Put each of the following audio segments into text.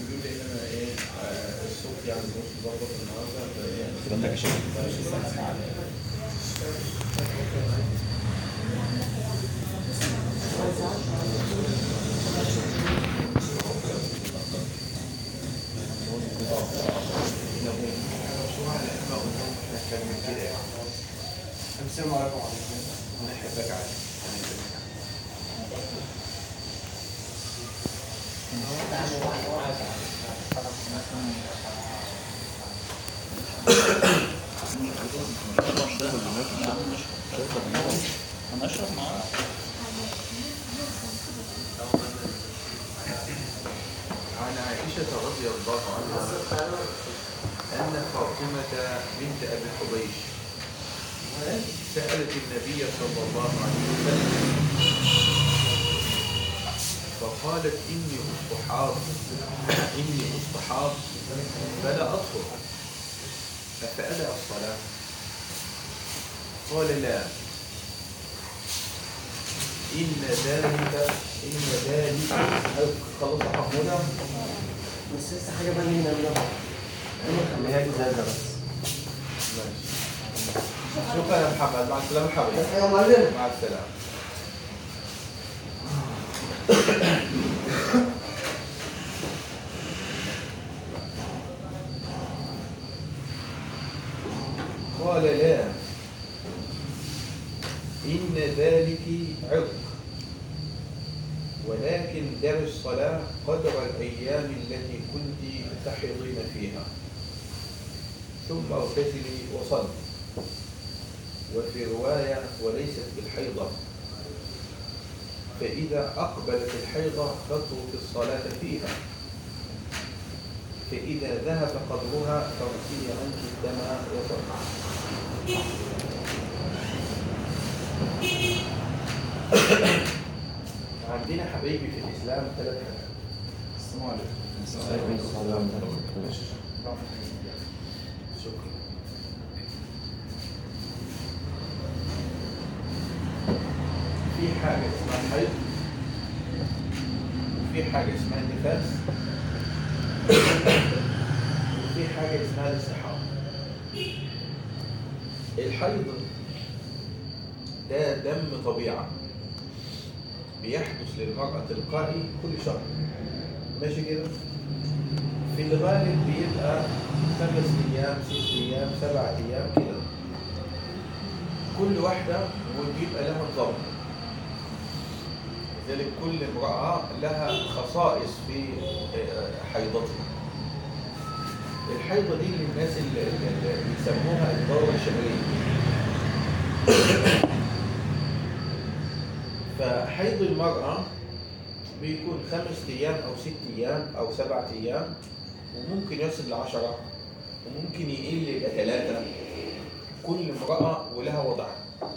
بيقول لي ان انا ايه آه، الصوت يعني مش مظبط النهارده فايه عندك شغل مش الساعه السلام عليكم وعليكم نحبك عادي انا اشرب معاه عن عائشة رضي الله عنها أن فاطمة بنت أبي حبيش سألت النبي صلى الله عليه وسلم فقالت إني أصطحاب إني أصطحاب فلا أطهر أفأدع الصلاة قال لا إن ذلك إن ذلك خلاص حفظنا بس لسه حاجه بقى هنا من اللي هي ازازه بس ماشي شكرا يا محمد مع السلامة حبيبي بس يا معلم مع السلامة قال لا إن ذلك عرق ولكن دع الصلاة قدر الأيام التي كنت تحضين فيها ثم اغتسلي وصلي وفي رواية وليست بالحيضة فإذا أقبلت الحيضة فاترك الصلاة فيها فإذا ذهب قدرها فاغسلي عنك الدم وصلي عندنا حبايبي في الإسلام ثلاث حاجات السلام عليكم شكرا في حاجة اسمها الحيض وفي حاجة اسمها النفاس وفي حاجة اسمها الاستحاضة الحيض ده دم طبيعة بيحدث للمرأة تلقائي كل شهر ماشي كده في الغالب بيبقى خمس ايام ست ايام سبع ايام كده كل واحدة وبيبقى لها نظام لذلك كل امرأة لها خصائص في آه، حيضتها الحيضة دي للناس اللي اللي بيسموها الدورة الشهرية فحيض المرأة بيكون خمس أيام أو ست أيام أو سبعة أيام وممكن يصل لعشرة وممكن يقل إلى ثلاثة كل امرأة ولها وضعها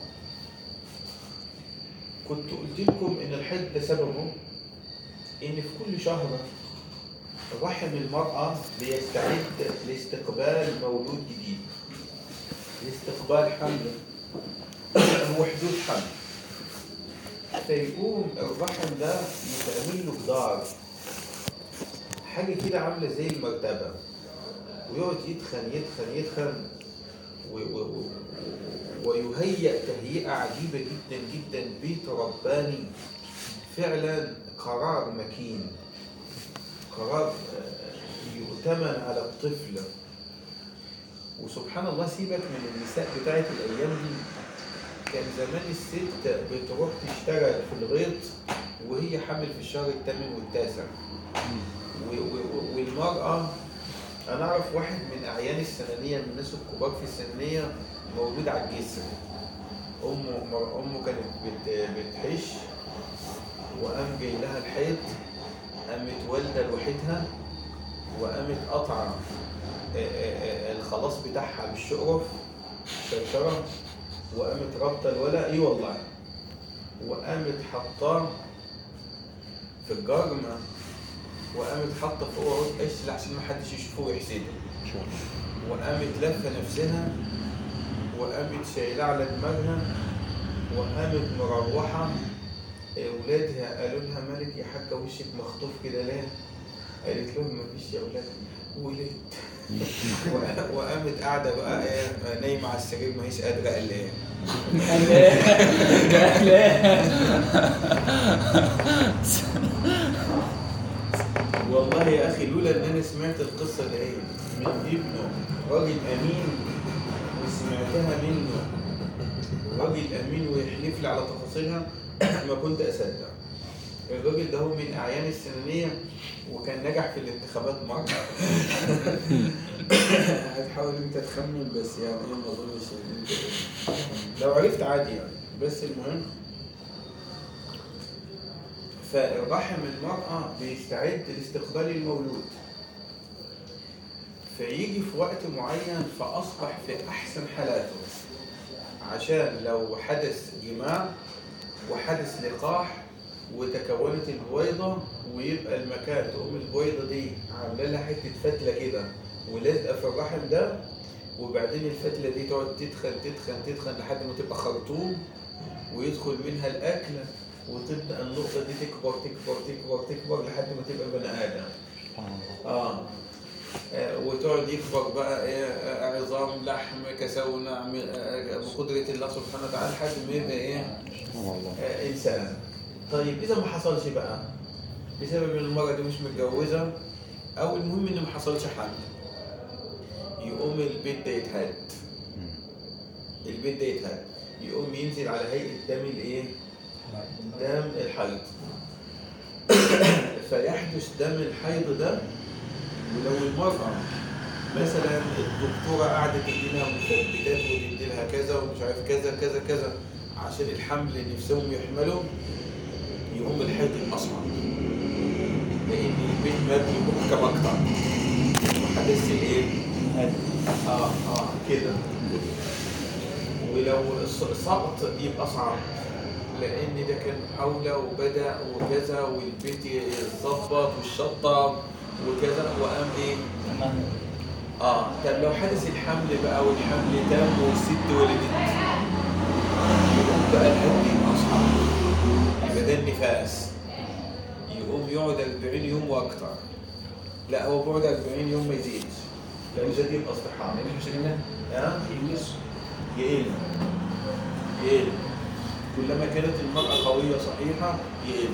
كنت قلت لكم إن الحيض ده سببه إن في كل شهر رحم المرأة بيستعد لاستقبال مولود جديد لاستقبال حمل وحدوث حمل فيقوم الرحم ده يتعمل له جدار حاجة كده عاملة زي المرتبة ويقعد يتخن يتخن يتخن و- و- و- ويهيأ تهيئة عجيبة جدا جدا بيت رباني فعلا قرار مكين قرار آه، يؤتمن على الطفل وسبحان الله سيبك من النساء بتاعت الأيام دي كان زمان الست بتروح تشتغل في الغيط وهي حامل في الشهر الثامن والتاسع و- و- والمرأة أنا أعرف واحد من أعيان السنانية من الناس الكبار في السنانية مولود على الجسر أمه مر- أمه كانت بت- بتحش وقام جاي لها الحيض قامت والدة لوحدها وقامت قطعة آه، آه، آه، الخلاص بتاعها بالشقرف شرشرة وقامت رابطة الولد اي والله وقامت حطاه في الجرمة وقامت حاطة فوق عود قش عشان ما حدش يشوفه ويحسده ان شاء الله وقامت لفة نفسها وقامت شايلة على دماغها وقامت مروحة ولادها قالوا لها مالك يا حاجة وشك مخطوف كده ليه؟ قالت لهم مفيش يا اولاد ولدت و- وقامت قاعده بقى ايه نايمه على السرير ما هيش قادره قال ايه والله يا اخي لولا ان انا سمعت القصه دي من ابنه راجل امين وسمعتها منه راجل امين ويحلف لي على تفاصيلها ما كنت اصدق الراجل ده هو من اعيان السنانيه وكان نجح في الانتخابات مره هتحاول انت تخمن بس يعني ايه ما اظنش ان انت لو عرفت عادي يعني بس المهم فرحم المرأة بيستعد لاستقبال المولود فيجي في وقت معين فأصبح في أحسن حالاته عشان لو حدث جماع وحدث لقاح وتكونت البويضة ويبقى المكان تقوم البويضة دي عاملة لها حتة فتلة كده ولازقة في الرحم ده وبعدين الفتلة دي تقعد تدخن تدخن تدخن لحد ما تبقى خرطوم ويدخل منها الأكل وتبدأ النقطة دي تكبر تكبر تكبر تكبر لحد ما تبقى بني آدم سبحان الله آه. آه، وتقعد يكبر بقى إيه، آه، عظام لحم كسونا عم- آه، بقدرة الله سبحانه وتعالى لحد ما يبقى ايه سبحان الله آه، انسان طيب اذا ما حصلش بقى بسبب ان المرأة دي مش متجوزة او المهم ان ما حصلش حمل يقوم البيت ده يتهد البيت ده يتهد يقوم ينزل على هيئة دم الايه دم الحيض فيحدث دم الحيض ده ولو المرأة مثلا الدكتورة قعدت تديلها مثبتات وتديلها كذا ومش عارف كذا كذا كذا عشان الحمل نفسهم يحملوا يقوم الحيض الأصعب لأن البيت مبني محكم أكتر وحدث الإيه؟ آه آه كده ولو الص- سقط يبقى صعب لان ده كان محاوله وبدا وكذا والبيت يتظبط والشطه وكذا وقام ايه تمام اه طب لو حدث الحمل بقى والحمل تم والست ولدت يقوم بقى الحمل يبقى اصعب يبقى ده النفاس يقوم يقعد 40 يوم واكتر لا هو بيقعد 40 يوم ما يزيدش لو زاد يبقى اصطحاب مش كده ها يونس يقل يقل كلما كانت المرأة قوية صحيحة يقل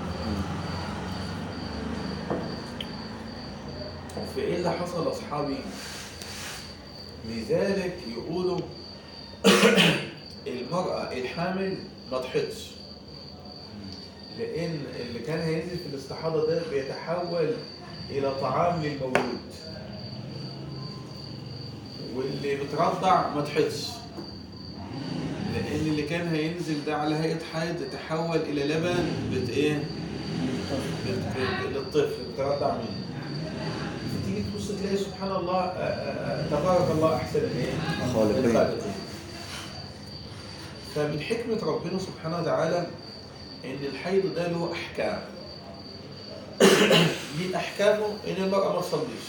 فإيه اللي حصل أصحابي؟ لذلك يقولوا المرأة الحامل ما تحطش لأن اللي كان هينزل في الاستحاضة ده بيتحول إلى طعام للمولود واللي بترضع ما تحطش لان اللي كان هينزل ده على هيئه حيض يتحول الى لبن بت ايه بت- بت- للطفل بترضع منه فتيجي تبص تلاقي سبحان الله آه، آه، آه، تبارك الله احسن الايه الخالقين. الخالقين فمن حكمه ربنا سبحانه وتعالى ان الحيض ده له احكام من احكامه ان المراه ما تصليش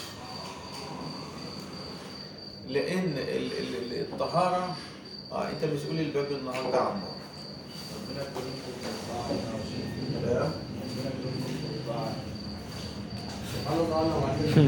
لان ال- ال- ال- الطهاره اه انت مسؤول الباب النهارده عنه ربنا يكرمكم بالطاعة وشيء. لا ربنا يكرمكم بالطاعة. سبحان الله انا وبعدين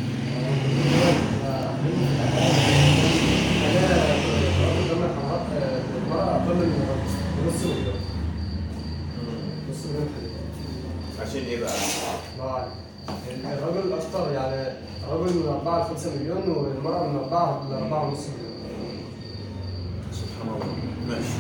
المرأة أقل من نص مليون نص مليون حديد عشان ايه بقى؟ الله أعلم. يعني الراجل أكتر يعني الراجل من 4 ل 5 مليون والمرأة من 4 ل 4 ونص مليون سبحان الله ماشي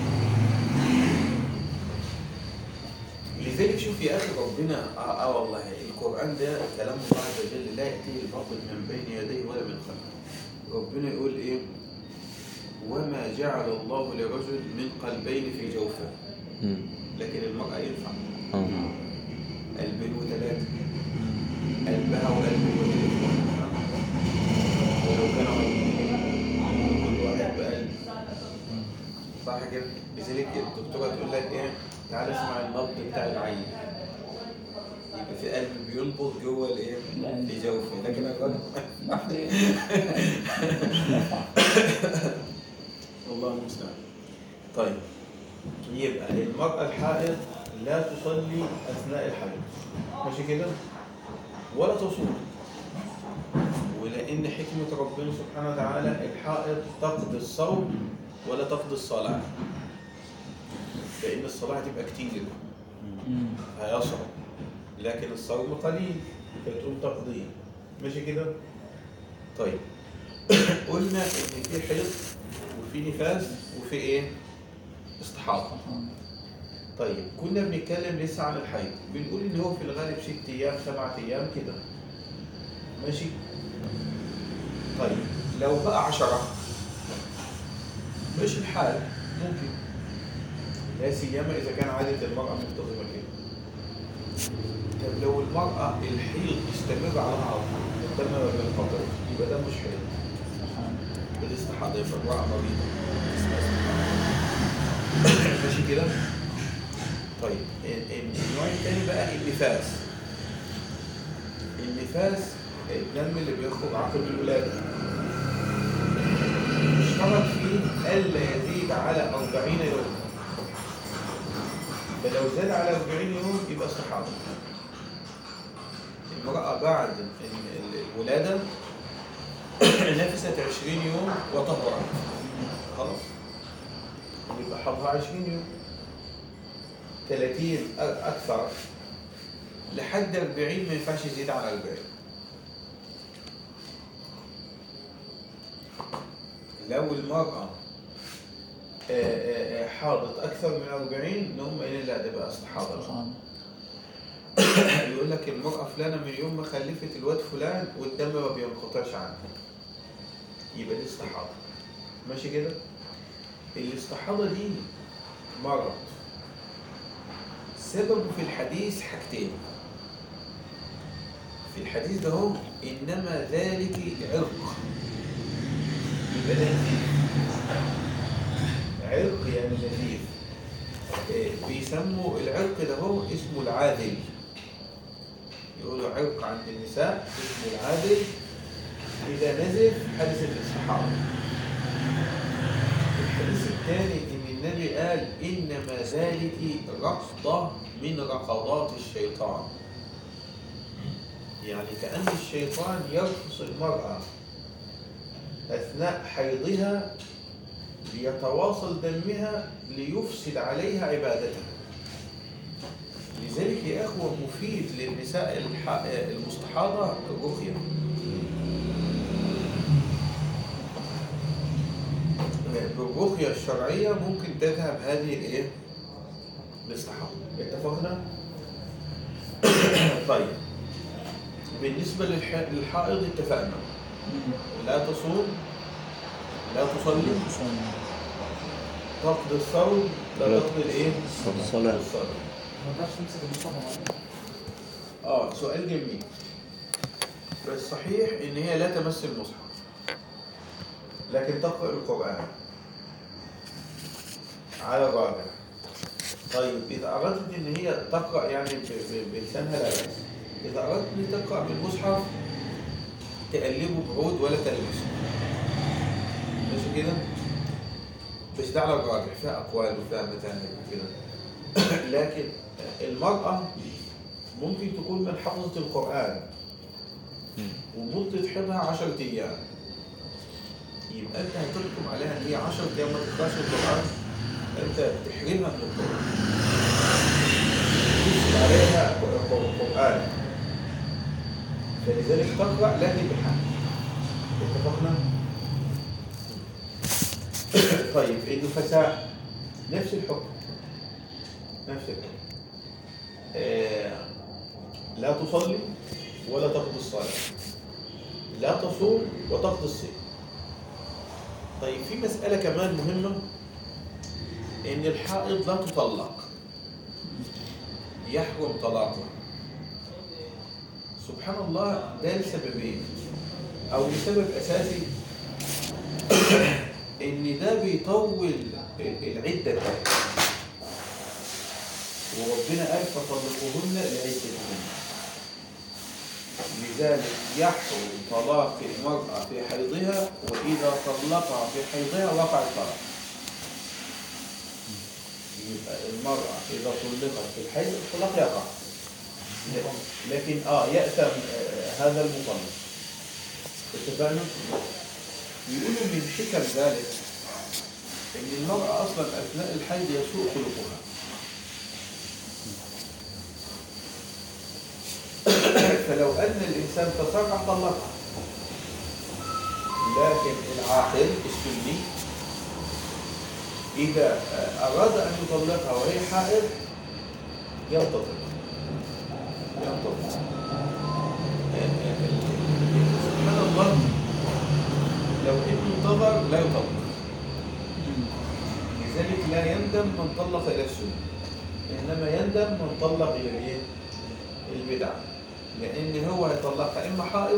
لذلك شوف يا اخي ربنا اه, آه والله القران ده كلام الله عز وجل لا ياتيه الباطل من بين يديه ولا من خلفه ربنا يقول ايه وما جعل الله لرجل من قلبين في جوفه لكن المرأة ينفع قلبين وثلاثة قلبها وقلب الولد ولو كانوا عايزين كل واحد بقلب صح كده؟ لذلك الدكتورة تقول لك ايه؟ تعالى اسمع النبض بتاع العين يبقى في قلب بينبض جوه الايه؟ في جوفه لكن الراجل والله المستعان طيب يبقى المرأة الحائض لا تصلي أثناء الحيض ماشي كده؟ ولا تصوم ولأن حكمة ربنا سبحانه وتعالى الحائض تقضي الصوم ولا تقضي الصلاة لأن الصلاة هتبقى كتير هيصعب لكن الصوم قليل فتقوم تقضيه ماشي كده؟ طيب قلنا إن في حيض وفي نفاس وفي إيه؟ استحاضة طيب كنا بنتكلم لسه عن الحيض بنقول ان هو في الغالب ست ايام سبعة ايام كده ماشي طيب لو بقى عشرة مش الحال ممكن لا سيما اذا كان عادة المرأة منتظمة كده طب لو المرأة الحيض استمر على طول استمر بالقدر يبقى ده مش حيض بالاستحاضة يبقى امرأة مريضة اسمها استحاضة ماشي كده طيب ال- ال- النوع الثاني بقى النفاس النفاس الدم اللي بيخرج عقب الولادة اشترط فيه ألا يزيد على 40 يوم فلو زاد على 40 يوم يبقى استحاضة المرأة بعد ال- ال- الولادة نفست 20 يوم وطهرت خلاص يبقى حظها 20 يوم 30 أ- أكثر لحد 40 ما ينفعش يزيد على 40 لو المرأة آه، آه، آه، حاضت أكثر من 40 نقوم قايلين لا ده بقى استحاضة يقول لك المرأة فلانة من يوم ما خلفت الواد فلان والدم ما بينقطعش عنها يبقى دي استحاضة ماشي كده؟ الاستحاضة دي مرض سببه في الحديث حاجتين في الحديث ده هو إنما ذلك عرق يبقى ده نزيف عرق يعني نزيف إيه، بيسموا العرق ده هو اسمه العادل يقولوا عرق عند النساء اسمه العادل إذا نزف حدثت الاستحاضة الحديث الثاني ان النبي قال انما ذلك رقضه من رقضات الشيطان يعني كأن الشيطان يرقص المرأة أثناء حيضها ليتواصل دمها ليفسد عليها عبادتها لذلك يا أخوة مفيد للنساء الح- المستحاضة الرقية بالرقية الشرعية ممكن تذهب هذه الايه؟ الاستحاضة اتفقنا؟ طيب بالنسبة للح- للحائض اتفقنا لا تصوم لا تصلي تقضي الصوم لا لا تقضي الايه؟ الصلاة. الصلاة ما ينفعش تمسك المصحف اه سؤال جميل بس صحيح ان هي لا تمس المصحف لكن تقرأ القرآن على الراجع طيب إذا أردت إن هي تقرأ يعني ب- ب- بلسانها لا بأس إذا أردت إن تقرأ بالمصحف تقلبه بعود ولا تلمسه ماشي كده؟ بس ده على الراجع فيها أقوال وفيها متاهل وكده لكن المرأة ممكن تكون من حفظة القرآن ومدة حفظها 10 أيام يبقى أنت هتحكم عليها إن هي 10 أيام ما تقرأش القرآن أنت بتحرمها من القرآن تفسد عليها القرآن فلذلك تقرأ لكن بحق اتفقنا؟ طيب النفساء نفس الحكم نفس الحكم آه، لا تصلي ولا تقضي الصلاة لا تصوم وتقضي الصيام طيب في مسألة كمان مهمة إن الحائض لا تطلق يحرم طلاقها سبحان الله ده لسببين أو لسبب أساسي إن ده بيطول العدة بتاعتها وربنا قال فطلقوهن لعدتهن لذلك يحرم طلاق المرأة في حيضها وإذا طلقها في حيضها وقع الطلاق يبقى المرأة إذا طلقت في الحيض الطلاق يقع لكن اه يأتم آه هذا المطلق اتفقنا؟ يقولوا من حكم ذلك ان المرأة اصلا اثناء الحيض يسوء خلقها فلو ان الانسان تسرع طلقها لكن العاقل السني اذا آه، اراد ان يطلقها وهي حائض ينتظر ينتظر سبحان الله لو انه انتظر لا يطلق لذلك لا يندم من طلق الى السنه انما يندم من طلق الى الايه البدع لان هو هيطلقها اما حائض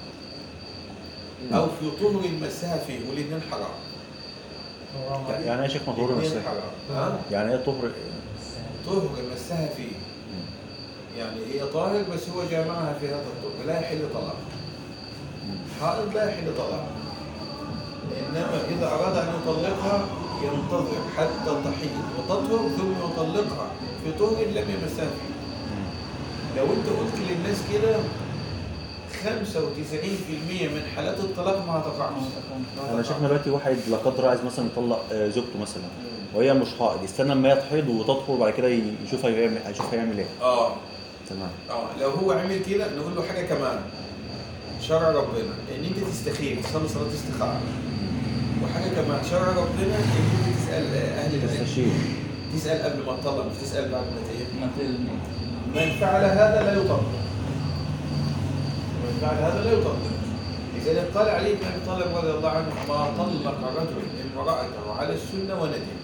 او في طهر مسها فيه والاثنين حرام يعني ايه يا شيخ مطهور الاثنين مسح حرام ها؟ يعني ايه طهر طهر مسها فيه يعني هي طاهر بس هو جامعها في هذا الطهر لا يحل طلاق حائض لا يحل طلاق انما اذا اراد ان يطلقها ينتظر حتى تحيض وتطهر ثم يطلقها في طهر لم يمسها فيه لو انت قلت للناس كده 95% من حالات الطلاق ما هتقعش ما انا هتقعش. شيخنا دلوقتي واحد لا قدر عايز مثلا يطلق آه، زوجته مثلا وهي مش حائض يستنى اما هي تحيض وتطهر وبعد كده يشوف هيعمل هيشوف هيعمل ايه اه تمام اه لو هو عمل كده نقول له حاجه كمان شرع ربنا ان انت تستخير تصلي صلاه استخاره وحاجه كمان شرع ربنا ان انت تسال اهل العلم تستشير تسال قبل ما تطلق مش تسال بعد ما تهيئ ما ت- من فعل هذا لا يطلق من فعل هذا لا يطلق لذلك قال علي بن ابي طالب رضي الله عنه ما طلق رجل امراته على السنه وندم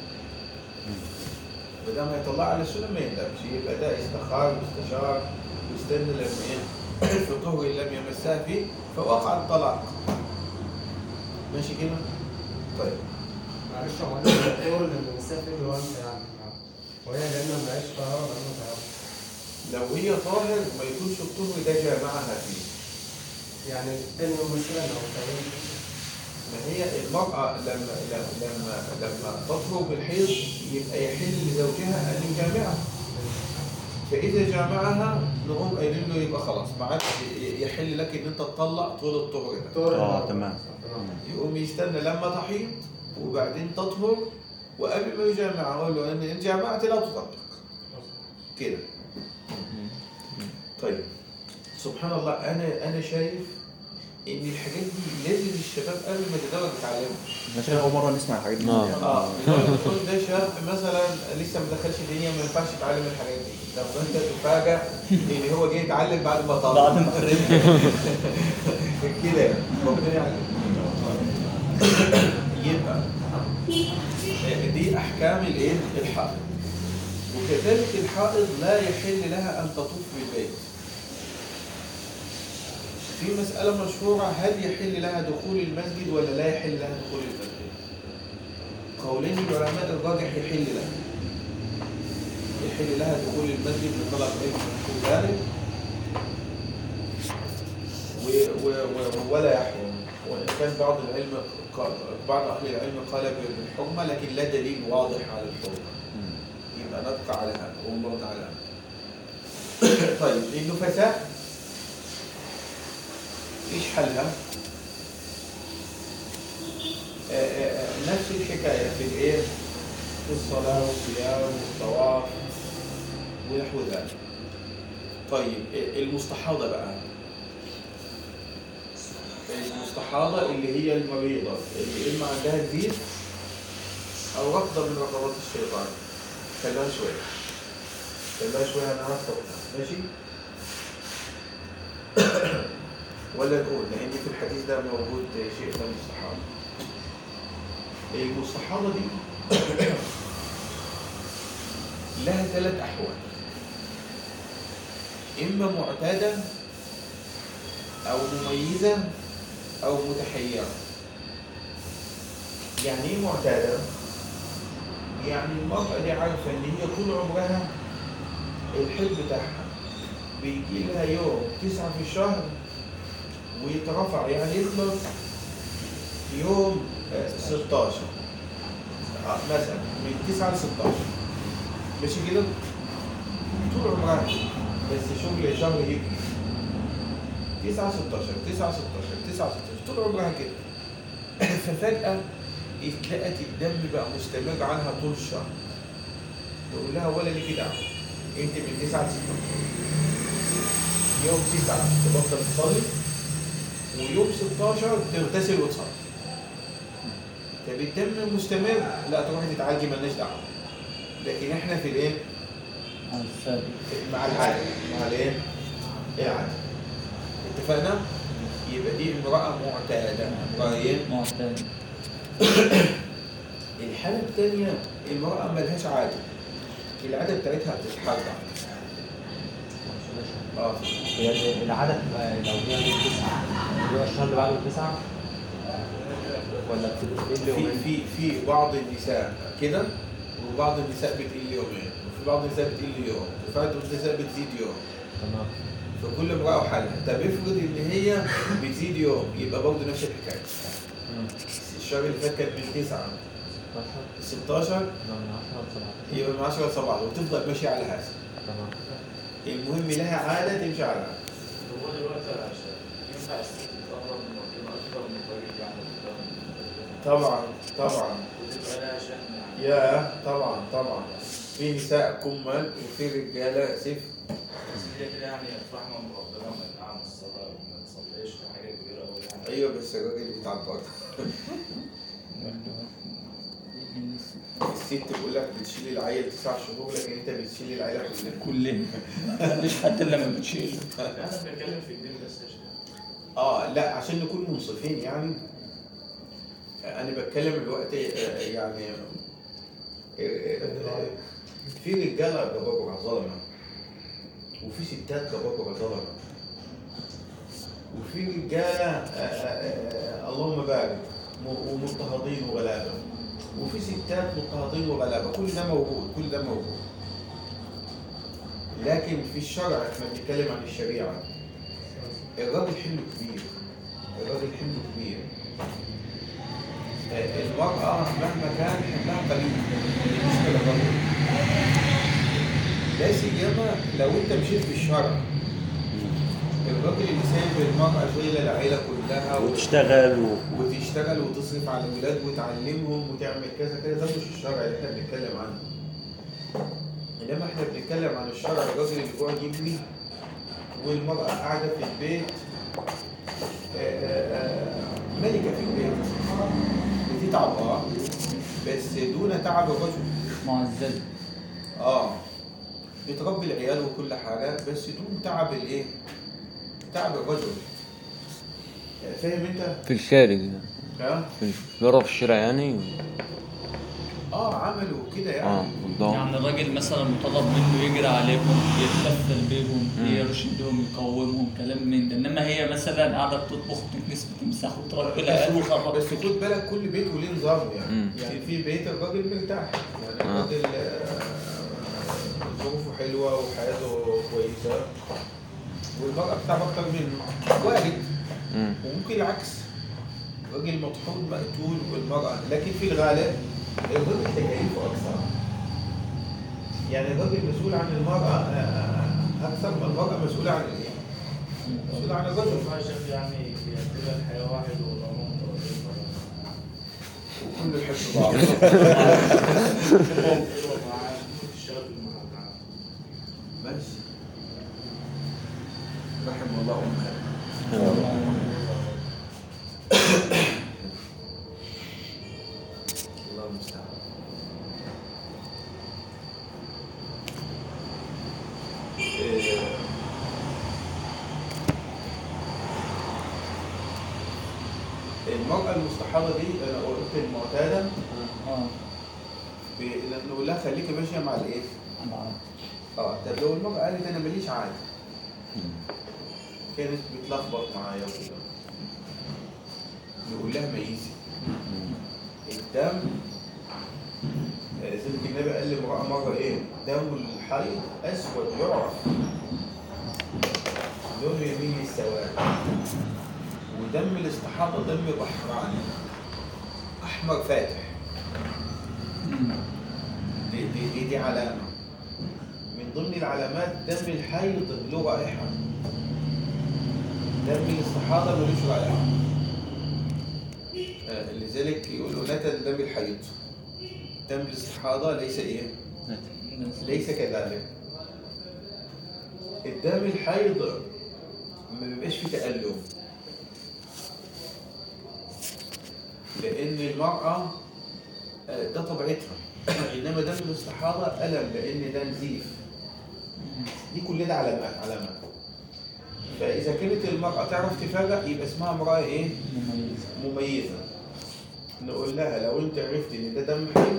ما دام هيطلع على السنه ما يندمش يبقى ده استخار واستشار واستنى لما ين- في طهر لم يمسها فيه فوقع الطلاق ماشي كده؟ طيب معلش هو انا الدكتور اللي مسافر اللي هو انت يعني وهي لان معيش طهاره لانه طهاره لو هي طاهر ما يكونش الطهر ده جامعها فيه يعني تاني يوم مثلا او تاني ما هي المرأة لما لما لما, لما تطهر بالحيض يبقى يحل لزوجها أن يجامعها فإذا جامعها نقوم قايلين له يبقى خلاص ما عادش يحل لك إن أنت تطلق طول الطهر ده دكتور اه تمام يقوم يستنى لما تحيض وبعدين تطهر وقبل ما يجامعها أقول له إن إن جامعت لا تطلق كده طيب سبحان الله أنا أنا شايف إن الحاجات دي لازم الشباب قبل ما تتزوج يتعلموا احنا شيخ اول مره نسمع الحاجات دي آه. اه لو تقول ده شاب مثلا لسه ما دخلش الدنيا ما ينفعش يتعلم الحاجات دي طب انت تفاجئ ان هو جاي يتعلم بعد ما طلع بعد ما قريت كده يعني. ربنا يعلم يبقى دي احكام الايه الحائض وكذلك الحائض لا يحل لها ان تطوف بالبيت في مسألة مشهورة هل يحل لها دخول المسجد ولا لا يحل لها دخول المسجد؟ قولين العلماء الراجح يحل لها يحل لها دخول المسجد لطلب علم من ذلك و- و- و- ولا يحرم وإن كان بعض العلم قال- بعض أهل العلم قال بالحرمة لكن لا دليل واضح على الحرمة يبقى نبقى على هذا ونرد على هذا طيب النفساء ايش حلها؟ آه، آه، آه، نفس الحكاية في الايه؟ في الصلاة والصيام والطواف ونحو ذلك. طيب آه، المستحاضة بقى المستحاضة اللي هي المريضة اللي إما عندها زيت أو ركضة من ركضات الشيطان. خليها شوية. خليها شوية أنا هفتح ماشي؟ ولا نقول لان في الحديث ده موجود شيء من المستحاضه المستحاضه دي لها ثلاث احوال اما معتاده او مميزه او متحيره يعني ايه معتاده يعني المرأة دي عارفة إن هي طول عمرها الحيض بتاعها بيجي لها يوم تسعة في الشهر ويترفع يعني يخلص يوم آه، 16 آه، مثلا من 9 ل 16 ماشي كده طول عمرها بس شغل شهر يجري 9 16 9 16 9 16 طول عمرها كده ففجأة اتلقت الدم بقى مستمر عنها طول الشهر تقول لها ولا ليكي دعوة انت من 9 ل 16 يوم 9 تبطل تصلي ويوم 16 تغتسل وتصلي طب الدم مستمر لا تروحي تتعالجي مالناش دعوه لكن احنا في الايه؟ مع العاده مع الايه؟ العاده اتفقنا؟ يبقى دي امراه معتاده امراه ايه؟ معتاد الحاله الثانيه امراه ملهاش عاده العاده بتاعتها بتتحرك اه هي العدد بتبقى لو هي من تسعة بيبقى الشهر اللي بعده تسعة ولا بتقل في يومين؟ في في بعض النساء كده وبعض النساء بتقل يومين وفي بعض النساء بتقل يوم وفي بعض النساء بتزيد يوم تمام فكل امرأة وحالها طب افرض ان هي بتزيد يوم يبقى برضه نفس الحكاية مم. الشهر اللي فات كان من 9 16 16 لا من 10 ل 17 يبقى من 10 ل 17 وتفضل ماشية على هذا تمام المهم لها عادة تمشي على هذا هو دلوقتي عشان ينفع الست تقرب من ربنا اكتر من طريق يعني طبعا طبعا وتبقى لها شأن يعني يا طبعا طبعا في نساء كمل وفي رجالة سيف بس هي كده يعني رحمة من ربنا ما ينعم الصلاة وما تصليش دي حاجة كبيرة أوي يعني ايوه بس الراجل بيتعب برضه الست بيقول لك بتشيل العيل تسع شهور لكن انت بتشيل العيله كلها كلنا مفيش حد الا لما بتشيل أنا بتكلم في الدين بس يا شيخ اه لا عشان نكون منصفين يعني انا بتكلم الوقت آه، يعني آه، آه، في رجاله جبابره ظلمه وفي ستات جبابره ظلمه وفي رجاله آه، آه، آه، اللهم بارك م- ومضطهدين وغلابه وفي ستات مضطهدين وغلابه كل ده موجود كل ده موجود لكن في الشرع احنا بنتكلم عن الشريعه الراجل حمله كبير الراجل حمله كبير آه، المرأة مهما كان حملها قليل بالنسبة للرجل لا سيما لو انت مشيت في الشرع الراجل اللي سايب المرأة شايلة العيلة كلها و- وتشتغل و... وتشتغل وتصرف على الولاد وتعلمهم وتعمل كذا كذا ده مش الشرع اللي احنا بنتكلم عنه انما احنا بنتكلم عن الشرع الراجل اللي بيقعد يبني والمرأة قاعدة في البيت آه، آه، آه، ملكة في البيت بتتعب اه بس دون تعب الرجل معززة اه بتربي العيال وكل حاجة بس دون تعب الايه؟ تعب الرجل فاهم انت؟ في الخارج ها؟ في بره في الشارع يعني اه عملوا كده اه يعني بالضبط يعني الراجل مثلا مطالب منه يجري عليهم يتكفل بيهم مم. يرشدهم يقومهم كلام من ده انما هي مثلا قاعده بتطبخ تكنس بتمسح وتربي العيال وخرب بس خد بالك كل بيت وليه نظام يعني مم. يعني في بيت الراجل مرتاح يعني آه. الراجل آه، ظروفه حلوه وحياته كويسه والمرأة بتعب أكتر منه وارد مم. وممكن العكس الراجل مطحون مقتول والمرأة لكن في الغالب الراجل تكاليفه أكثر يعني الراجل مسؤول عن المرأة آه، أكثر ما المرأة مسؤولة عن الإيه؟ مسؤولة عن الرجل ما شاف يعني يعتبر الحياة واحد والعموم وكل يحب بعض معاه ممكن تشتغل في المحل معاه بس رحم الله أمها الله المستعان إيه، المرأة المستحاضة دي أنا قلت المعتادة اه ب- نقول لها خليكي ماشية مع الإيه؟ اه طب لو المرأة قالت أنا ماليش عادة كانت بتلخبط معايا وكده نقول لها ميزي الدم آه، زي ما النبي قال لامرأة مرة إيه؟ دم الحيض أسود يعرف لونه يميل للسواد ودم الاستحاضة دم بحراني أحمر فاتح دي, دي, دي, دي علامة من ضمن العلامات دم الحيض له رائحة دم الاستحاضة ملوش رائحة آه، لذلك يقولوا نتن دم الحيض دم الاستحاضة ليس ايه؟ ليس كذلك الدم الحيض ما بيبقاش فيه تألم لأن المرأة آه، ده طبيعتها إنما دم الاستحاضة ألم لأن ده نزيف دي كل ده علامات علامات فإذا كانت المرأة تعرف تفرق يبقى اسمها امرأة إيه؟ مميز مميزة نقول لها لو أنت عرفت إن ده دم حيض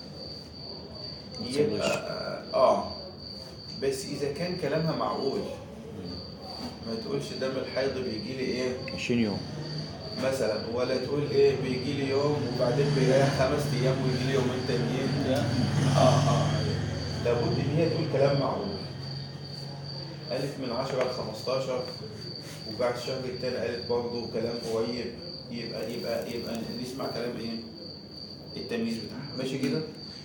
يبقى آه, آه بس إذا كان كلامها معقول ما تقولش دم الحيض بيجي لي إيه 20 يوم مثلا ولا تقول إيه بيجي لي يوم وبعدين بيريح خمس أيام ويجي لي يومين تانيين ده اه اه لابد ان هي تقول كلام معقول قالت من 10 ل 15 وبعد الشهر التاني قالت برضه كلام قريب يبقى يبقى يبقى نسمع كلام ايه؟ التمييز بتاعها ماشي كده؟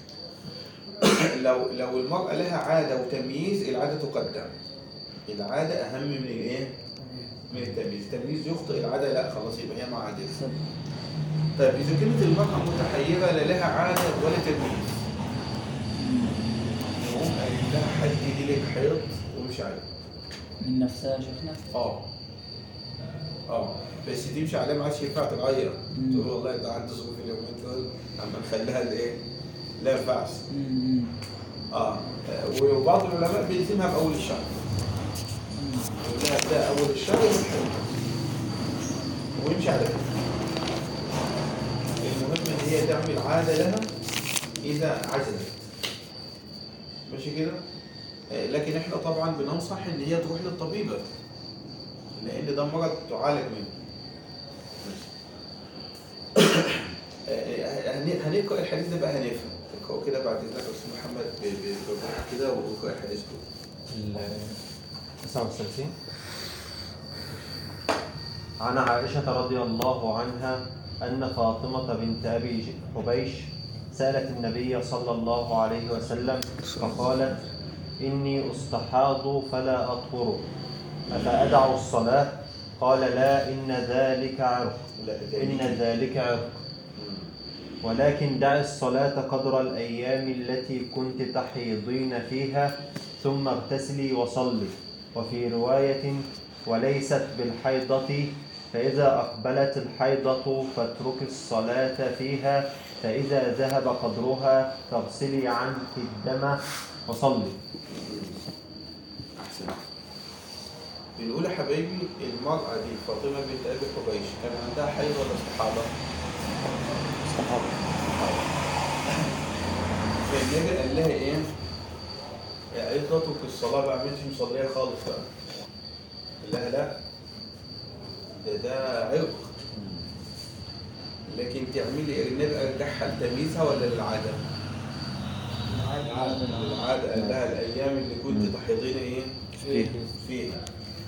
لو لو المرأة لها عادة وتمييز العادة تقدم العادة أهم من الايه؟ من التمييز التمييز يخطئ العادة لا خلاص يبقى هي ما عادة طيب إذا كانت المرأة متحيرة لا لها عادة ولا تمييز يقوم قايل لها حد يجي لك حيض ومش عارف من نفسها يا شيخنا اه اه بس تمشي عليه ما عادش ينفع تغير مم. تقول والله ده عندي ظروف اليومين دول اما نخليها الايه؟ لا ينفعش مم. اه وبعض العلماء بيلزمها باول الشهر يقول لها ده اول الشهر والحيض ويمشي على كده المهم ان هي تعمل عاده لها اذا عزلت ماشي كده آه، لكن احنا طبعا بننصح ان هي تروح للطبيبه لان ده مرض تعالج منه ماشي. آه، هن- هنقرا الحديث ده بقى هنفهم اقرأوا كده بعد اذنك يا استاذ محمد ب- ب- بالراحه كده واقرا الحديث كله ال 39 عن عائشة رضي الله عنها أن فاطمة بنت أبي حبيش سألت النبي صلى الله عليه وسلم فقالت إني أستحاض فلا أطهر أفأدع الصلاة؟ قال لا إن ذلك عرق لا إن ذلك ذلك عرق مم. ولكن دع الصلاة قدر الأيام التي كنت تحيضين فيها ثم اغتسلي وصلي وفي رواية وليست بالحيضة فإذا أقبلت الحيضة فاترك الصلاة فيها فإذا ذهب قدرها فاغسلي عنك الدم وصلي احسن بنقول يا حبايبي المرأة دي فاطمة بنت أبي حبيش كان عندها حيض ولا استحاضة؟ استحاضة فالنبي قال لها إيه؟ قالت له اترك الصلاة بقى ما انتش مصلية خالص بقى قال لها لا ده ده عرق لكن تعملي ايه؟ النبي ارجعها لتمييزها ولا للعادة؟ للعادة قال لها الأيام اللي كنت تحيضين إيه؟ فيها فيها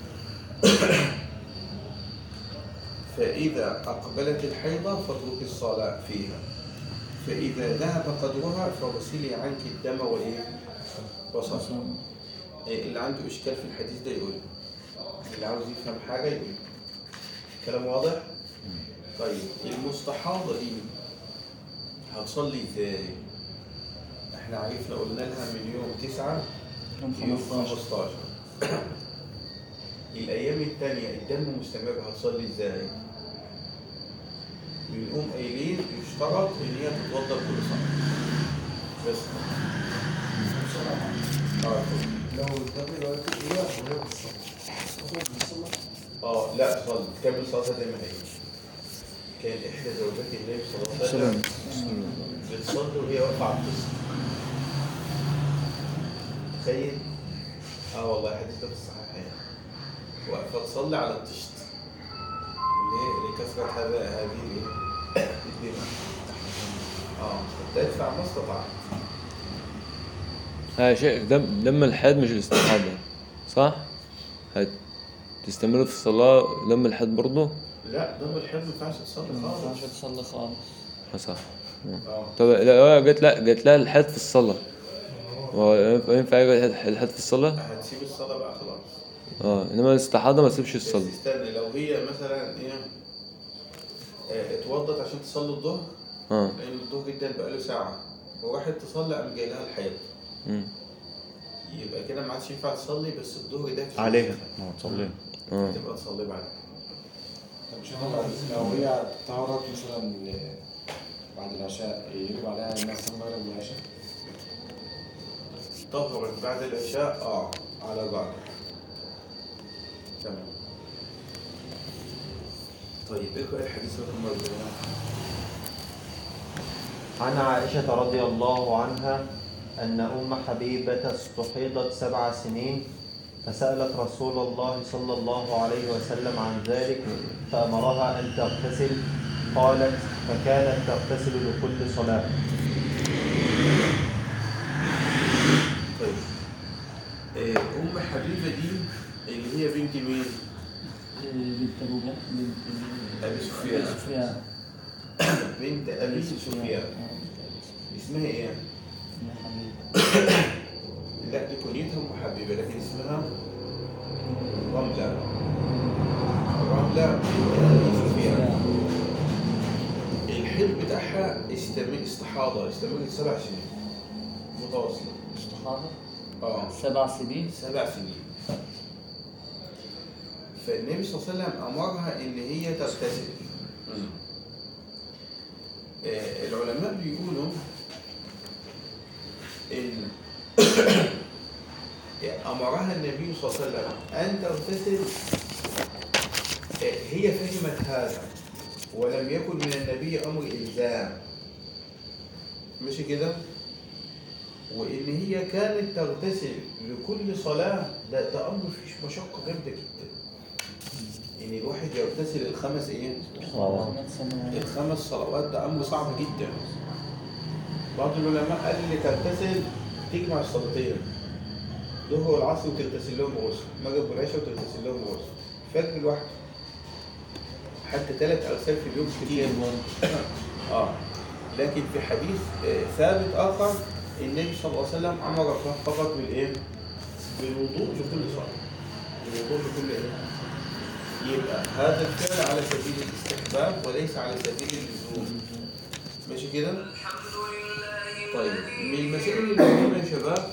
فإذا أقبلت الحيضة فاترك الصلاة فيها فإذا ذهب قدرها فاغسلي عنك الدم وإيه؟ وصل اللي عنده إشكال في الحديث ده يقول اللي عاوز يفهم حاجة يقول كلام واضح؟ طيب المستحاضة دي هتصلي ازاي؟ احنا عرفنا قلنا لها من يوم تسعة يوم يوم 15 15 الأيام التانية الدم مستمر هتصلي ازاي؟ بنقوم قايلين يشترط إن هي تتوضأ كل صلاة بس اه لو الدم دلوقتي ايه وهي بتصلي تخرج من الصلاة اه لا صلي تكمل صلاتها زي ما هي كان إحدى زوجات النبي صلى الله عليه وسلم بتصلي وهي واقفة على الطست تخيل اه والله الحديث ده في الصحيحين واقفة تصلي على الطشت ليه؟ لكثرة هذا هذه الايه؟ الدماء اه تدفع ما استطعت ها شيء دم دم الحيض مش الاستحاضة صح؟ هتستمر في الصلاة دم الحيض برضه؟ لا دم الحيض ما ينفعش تصلي ما خالص ينفعش تصلي خالص اه صح اه طب لا هو جت لا جت لها الحيض في الصلاة هو ينفع يقعد يحد- يلحد في الصلاة؟ هتسيب الصلاة بقى خلاص اه انما الاستحاضة ما تسيبش بس الصلاة استنى لو هي مثلا ايه آه، اتوضت عشان تصلي الظهر اه لان الظهر جدا بقاله ساعة وراحت تصلي قام جاي لها الحيض مم. يبقى كده ما عادش ينفع تصلي بس الظهر ده في عليها ما تصلي اه تبقى تصلي بعد طب مش هو لو هي طهرت مثلا بعد العشاء يجب عليها انها تصلي المغرب والعشاء طهرت بعد العشاء اه على بعض تمام طيب اقرا الحديث رقم 40 عن عائشة رضي الله عنها أن أم حبيبة استحيضت سبع سنين فسألت رسول الله صلى الله عليه وسلم عن ذلك فأمرها أن تغتسل قالت فكانت تغتسل لكل صلاة طيب آه، ام حبيبه دي اللي هي بنت مين؟ بنت ابو جهل بنت ابي سفيان سفيان بنت ابي سفيان آه، بنت أبي سفيان. اسمها ايه؟ يا حبيبي لا دي كنيتها ام حبيبه لكن اسمها رمله رمله بنت ابي سفيان الحيض بتاعها استمر استحاضه استمرت سبع سنين متواصله استحاضة اه سبع سنين سبع سنين فالنبي صلى الله عليه وسلم امرها ان هي تغتسل آه، العلماء بيقولوا ان امرها النبي صلى الله عليه وسلم ان تغتسل آه، هي فهمت هذا ولم يكن من النبي امر الزام مش كده وان هي كانت تغتسل لكل صلاه ده ده امر فيه مشقه جامده جدا ان الواحد يغتسل الخمس ايه محمد صلى الله عليه وسلم. الخمس صلوات ده امر صعب جدا بعض العلماء قال اللي تغتسل تجمع الصلاتين ظهر والعصر وتغتسل لهم غسل المغرب والعشاء وتغتسل لهم غسل فجر لوحده حتى ثلاث اغسال في اليوم كتير اه لكن في حديث آه، ثابت اخر النبي صلى الله عليه وسلم امر فقط بالايه؟ بالوضوء لكل صلاه بالوضوء لكل ايه؟ يبقى هذا الفعل على سبيل الاستحباب وليس على سبيل اللزوم ماشي كده؟ طيب من المسائل المهمة يا شباب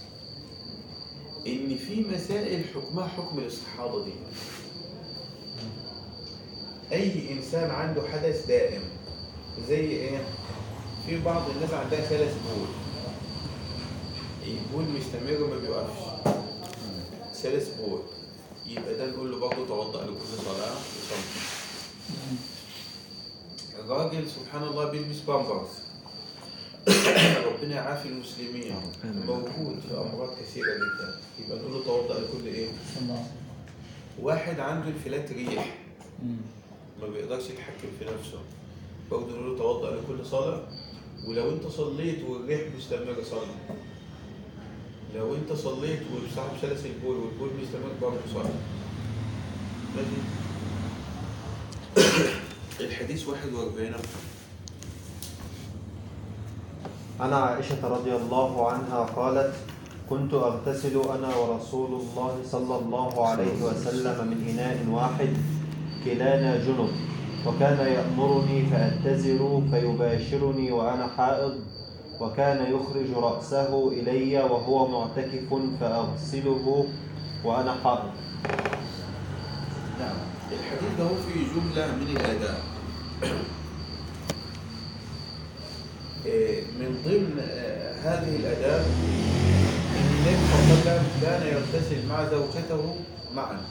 إن في مسائل حكمها حكم الاستحاضة دي أي إنسان عنده حدث دائم زي إيه؟ في بعض الناس عندها سلس بول البول مستمر ما بيوقفش سلس بول يبقى ده نقول له برضه توضأ لكل صلاة وصلي الراجل سبحان الله بيلبس بامبرز ربنا يعافي المسلمين موجود في امراض كثيره جدا يبقى نقول له توضأ لكل ايه؟ صلى الله عليه وسلم. واحد عنده انفلات ريح مم. ما بيقدرش يتحكم في نفسه برضه نقول له توضأ لكل صلاة ولو انت صليت والريح مستمر صلي لو انت صليت وصاحب سلس البول والبول مستمر برضه صلي ماشي الحديث 41 عن عائشة رضي الله عنها قالت كنت أغتسل أنا ورسول الله صلى الله عليه وسلم من إناء واحد كلانا جنب وكان يأمرني فأتزر فيباشرني وأنا حائض وكان يخرج رأسه إلي وهو معتكف فأغسله وأنا حائض نعم الحديث ده هو في جملة من الآداب إيه، من ضمن آه، هذه الآداب أن النبي صلى الله عليه وسلم كان يغتسل مع زوجته معا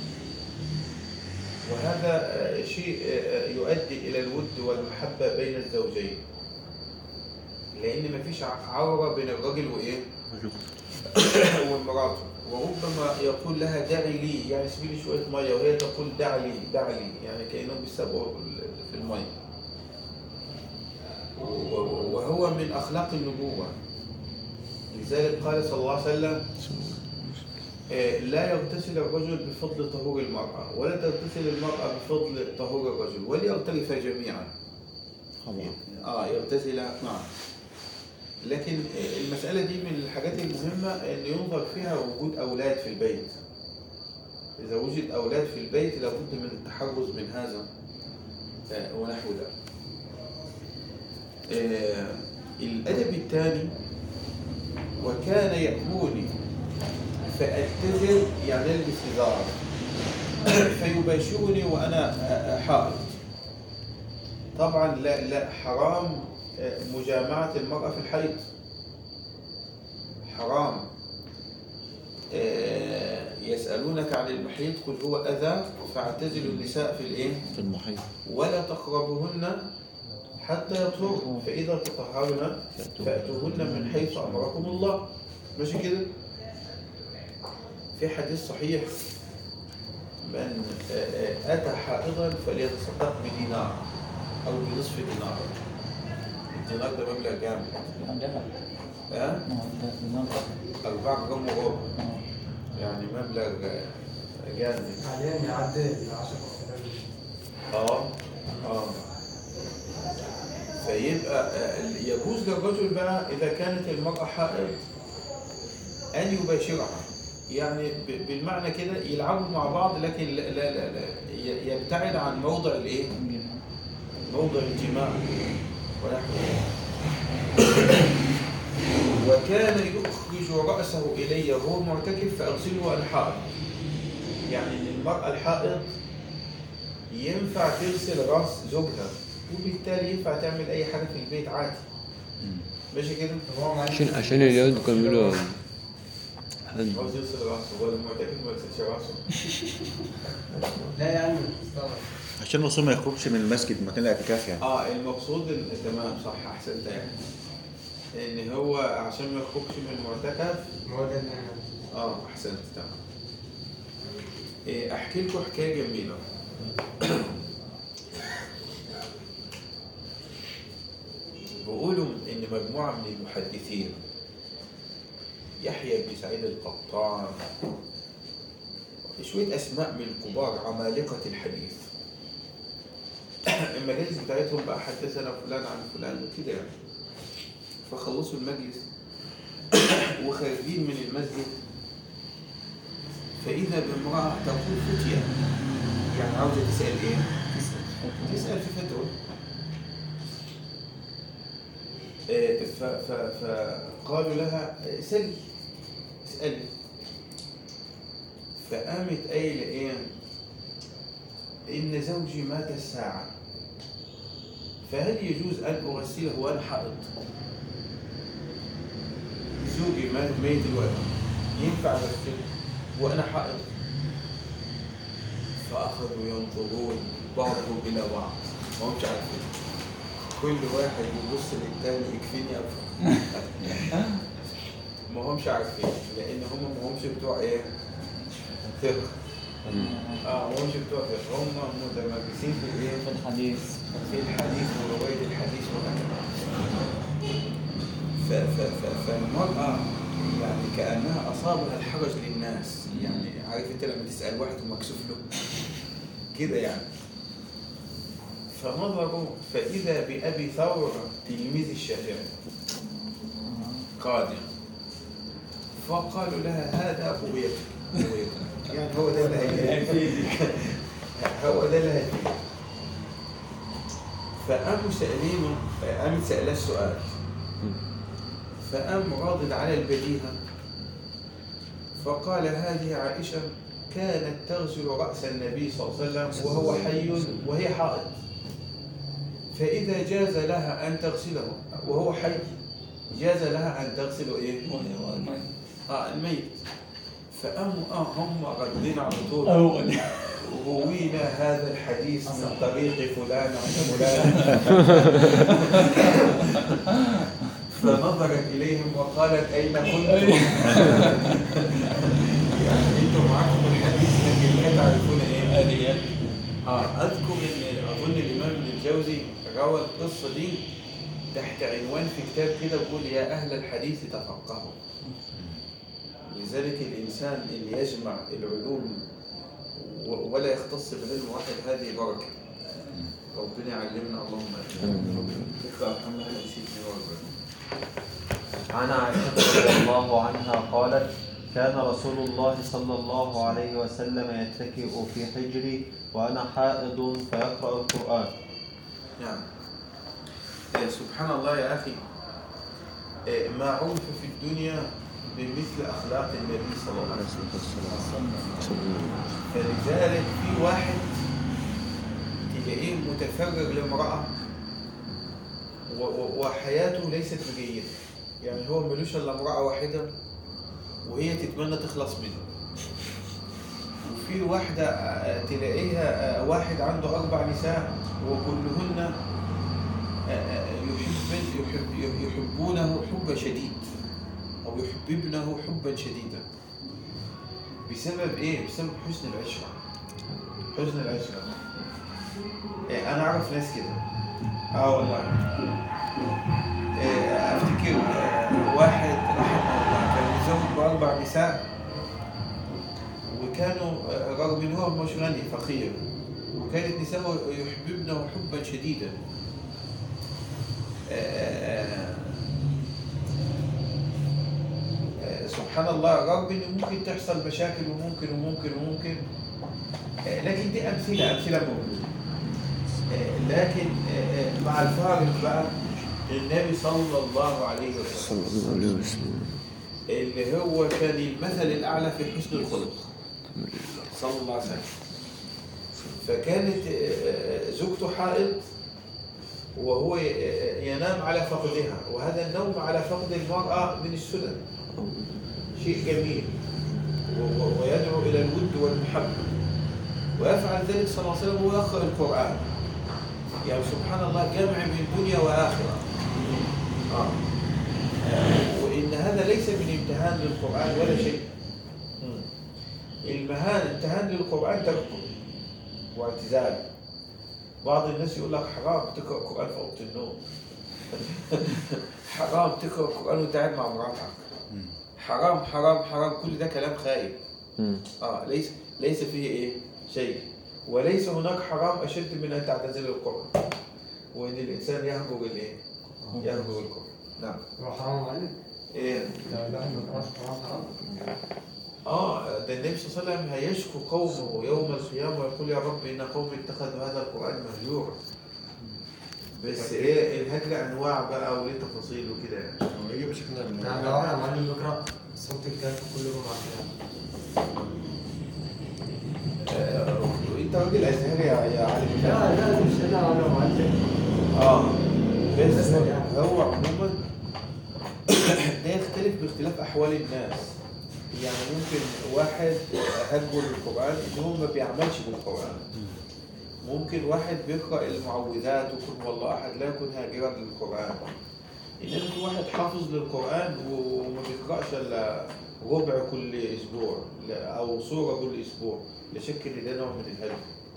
وهذا آه، شيء آه، يؤدي إلى الود والمحبة بين الزوجين لأن مفيش ع- عورة بين الرجل وإيه؟ ومراته وربما يقول لها دعي لي يعني اسمي لي شويه ميه وهي تقول دع لي دع لي يعني كانهم بيسابقوا في الميه و- و- وهو من اخلاق النبوه لذلك قال صلى الله عليه وسلم آه، لا يغتسل الرجل بفضل طهور المرأة ولا تغتسل المرأة بفضل طهور الرجل وليغترفا جميعا اه يغتسل معا لكن المسألة دي من الحاجات المهمة أن ينظر فيها وجود أولاد في البيت إذا وجد أولاد في البيت لابد من التحرز من هذا آه، ونحو ذلك آه، الأدب الثاني وكان يأمرني فأتزر يعني ألبس إزار فيباشرني وأنا آه، حائض طبعا لا لا حرام آه، مجامعة المرأة في الحيض حرام آه، يسألونك عن المحيط قل هو أذى فاعتزلوا النساء في الإيه؟ في المحيط ولا تقربهن حتى يطهرن فإذا تطهرن فأتوهن من حيث أمركم الله ماشي كده في حديث صحيح من آه، آه، أتى حائضا فليتصدق بدينار أو بنصف دينار الدينار ده مبلغ جامد عندنا ها ما هو ده النهارده. أربعة جرام وربع آه. يعني مبلغ آه، جامد حاليا يعدي ال 10 اه اه فيبقى آه، يجوز للرجل بقى إذا كانت المرأة حائض أن يباشرها يعني ب- بالمعنى كده يلعبوا مع بعض لكن لا لا لا, لا ي- يبتعد عن موضع الايه؟ موضع الجماع ونحوه وكان يخرج رأسه إلي وهو معتكف فأغسله وأنا حائض يعني إن المرأة الحائض ينفع تغسل راس زوجها وبالتالي ينفع تعمل أي حاجة في البيت عادي ماشي كده؟ عشان عشان اليهود كانوا بيقولوا حد عاوز يغسل راسه هو المعتكف ما يغسلش راسه لا يعني استغرب عشان الرسول ما يخرجش من المسجد مكان الاعتكاف يعني اه المقصود ال- تمام صح احسنت يعني ان هو عشان ما يخرجش من المعتكف ما هو ده اللي اه احسنت تمام إيه، احكي لكم حكايه جميله بيقولوا ان مجموعه من المحدثين يحيى بن سعيد القطان شويه اسماء من الكبار عمالقه الحديث المجالس بتاعتهم بقى حدثنا فلان عن فلان وكده يعني فخلصوا المجلس وخارجين من المسجد فإذا بامرأة تقول فتية يعني عاوزة تسأل إيه؟ تسأل في فتوى آه، ف- ف- فقالوا لها اسألي اسألي فقامت قايلة إيه؟ إن زوجي مات الساعة فهل يجوز أن أغسله وأنا حائض؟ زوجي مات ميت الولد ينفع أغسله وأنا حائض؟ فأخذوا ينظرون بعضهم إلى بعض ما همش عارفين كل واحد يبص للتاني يكفيني أفهم ما همش عارفين لأن هم ما همش بتوع إيه؟ فقه اه ما همش بتوع فقه هم متمرسين في الإيه؟ في الحديث في الحديث ورواية الحديث وهكذا ف- ف- ف- فالمرأة يعني كأنها أصابها الحرج للناس يعني عارف أنت لما تسأل واحد ومكسوف له كده يعني فنظروا فإذا بأبي ثور تلميذ الشافعي قادم فقالوا لها هذا أبويتك أبويتك. يعني هو ده اللي هيفيدك هو ده اللي هيفيدك فقاموا سألينه قامت سألاه السؤال فقام راضد على البديهة فقال هذه عائشة كانت تغسل رأس النبي صلى الله عليه وسلم وهو حي وهي حائض فإذا جاز لها أن تغسله وهو حي جاز لها أن تغسل إيه؟ آه الميت فقاموا آه هم ردين على طول أول روينا هذا الحديث من طريق فلان عن فلان فنظرت إليهم وقالت أين كنتم؟ يعني أنتم معكم الحديث لكن لا تعرفون إيه؟ آليات آه أذكر إن أظن الإمام ابن الجوزي روى القصة دي تحت عنوان في كتاب كده بيقول يا أهل الحديث تفقهوا لذلك الإنسان اللي يجمع العلوم و- ولا يختص بعلم واحد هذه بركة ربنا يعلمنا اللهم آمين اقرأ محمد نسيت عن عائشة رضي الله عنها قالت كان رسول الله صلى الله عليه وسلم يتكئ في حجري وأنا حائض فيقرأ القرآن نعم آه، سبحان الله يا أخي آه، ما عرف في الدنيا بمثل أخلاق النبي صلى الله عليه وسلم فلذلك في واحد تلاقيه متفرغ لامرأة و- و- وحياته ليست بجيدة يعني هو ملوش إلا امرأة واحدة وهي تتمنى تخلص منه وفي واحدة آه، تلاقيها آه، واحد عنده أربع نساء وكلهن آه، آه، يحب يحب يحبونه حب شديد أو يحببنه حبا شديدا بسبب إيه؟ بسبب حسن العشرة حسن العشرة آه، أنا أعرف ناس كده آه والله آه، أفتكر آه، واحد رحمه الله كان متزوج بأربع نساء وكانوا آه، رغم ان هو مش غني فقير وكانت نساءه يحببنه حبا شديدا آه، آه، سبحان الله رغم ان ممكن تحصل مشاكل وممكن وممكن وممكن آه، لكن دي امثله امثله موجوده آه، لكن آه، آه، مع الفارق بقى النبي صلى الله عليه وسلم صلى الله عليه وسلم اللي هو كان المثل الأعلى في حسن الخلق صلى الله عليه وسلم فكانت آه، زوجته حائض وهو ي- ينام على فقدها وهذا النوم على فقد المرأة من السنن شيء جميل و- و- ويدعو إلى الود والمحبة ويفعل ذلك صلى الله عليه وسلم ويقرأ القرآن يعني سبحان الله جمع من دنيا وآخرة آه. آه، وإن هذا ليس من امتهان للقرآن ولا شيء مم. المهان امتهان للقرآن تركه واعتزال بعض الناس يقول لك حرام تقرأ القرآن في أوضة النوم حرام تقرأ القرآن وأنت قاعد مع مراتك حرام حرام حرام كل ده كلام خايب مم. اه ليس ليس فيه ايه شيء وليس هناك حرام اشد من ان تعتزل القرآن وان الانسان يهجر الايه يهجر القرآن نعم هو حرام عليك ايه لو الواحد ما قراش قرآن حرام اه ده النبي صلى الله عليه وسلم هيشكو قومه يوم القيامه ويقول يا رب ان قومي اتخذوا هذا القران مهجورا بس ايه الهجر انواع بقى وليه تفاصيل وكده يعني هو يجي بشكل يعني لو انا معلم بقرا صوت الكهف كل يوم كده آه، انت راجل ازهري يا يا علي لا لا مش انا انا معلم اه بس هو عموما ده يختلف باختلاف احوال الناس يعني ممكن واحد هجر القران ان هو ما بيعملش بالقران ممكن واحد بيقرا المعوذات وكل والله احد لا يكون هاجرا للقران انما في واحد حافظ للقران وما بيقراش الا ربع كل اسبوع لا- او سوره كل اسبوع لا شك ان ده نوع من الهجر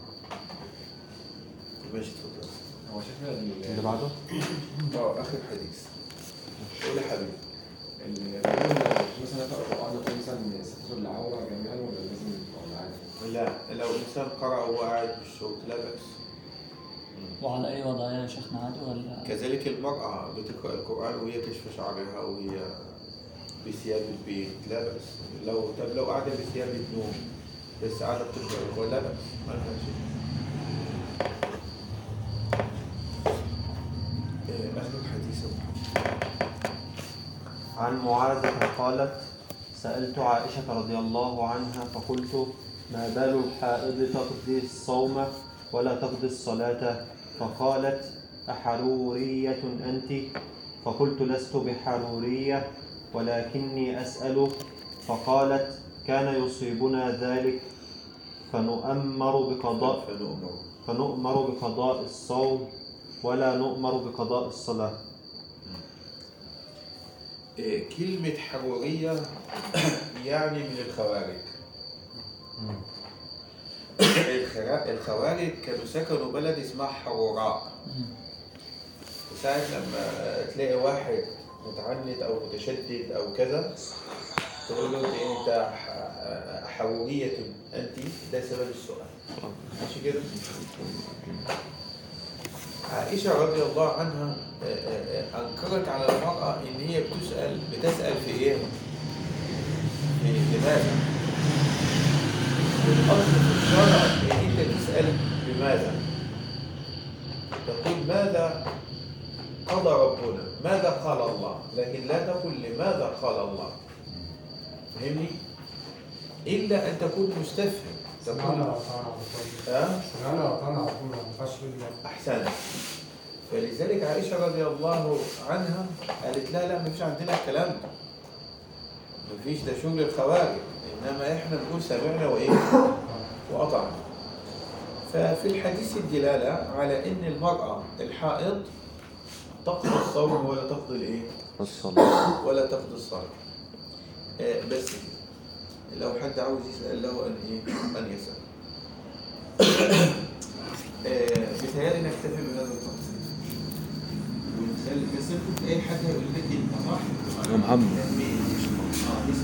ماشي اتفضل هو شكل ال- اللي بعده اه اخر حديث قول يا حبيبي ال- الراجل مثلا يقرأ القرآن يقول مثلا ستر العورة جميعا ولا لازم يبقى عادي؟ لا لو انسان قرأ وهو قاعد في الشوط لا بأس وعلى أي وضعية يا شيخنا عادي ولا كذلك المرأة بتقرأ القرآن وهي كشف شعرها وهي بثياب البيت لا بأس لو طب لو قاعدة بثياب النوم بس قاعدة بتقرأ القرآن لا بأس ما فيها شيء إيه، آخر حديث يا محمد. عن معاذة قالت سألت عائشة رضي الله عنها فقلت ما بال الحائض تقضي الصوم ولا تقضي الصلاة فقالت أحرورية أنت فقلت لست بحرورية ولكني أسأل فقالت كان يصيبنا ذلك فنؤمر بقضاء فنؤمر فنؤمر بقضاء الصوم ولا نؤمر بقضاء الصلاة إيه، كلمة حرورية يعني من الخوارج الخرا- الخوارج كانوا سكنوا بلد اسمها حروراء وساعة لما تلاقي واحد متعنت أو متشدد أو كذا تقول له أنت إيه، أنت ح- حرورية أنت ده سبب السؤال ماشي كده عائشة رضي الله عنها آه، آه، آه، أنكرت على المرأة إن هي بتسأل بتسأل في إيه؟ في لماذا؟ والأصل في الشرع إن أنت تسأل بماذا؟ تقول ماذا قضى ربنا؟ ماذا قال الله؟ لكن لا تقل لماذا قال الله؟ فاهمني؟ إلا أن تكون مستفهم سمعنا تقول وأطعنا على طول ها؟ سمعنا وأطعنا على طول ما ينفعش تقول لا. أحسنت فلذلك عائشة رضي الله عنها قالت لا لا مفيش عندنا الكلام ده مفيش ده شغل الخوارج إنما إحنا نقول سمعنا وإيه وأطعنا ففي الحديث الدلالة على إن المرأة الحائض تقضي الصوم ولا تقضي الإيه الصلاة ولا تقضي الصلاة آه بس كده. لو حد عاوز يسأل له أن إيه أن يسأل آه بيتهيألي نكتفي بهذا القدر ونخلي بس انت اي حد هيقول لك كلمه صح؟ يا محمد مين؟ اه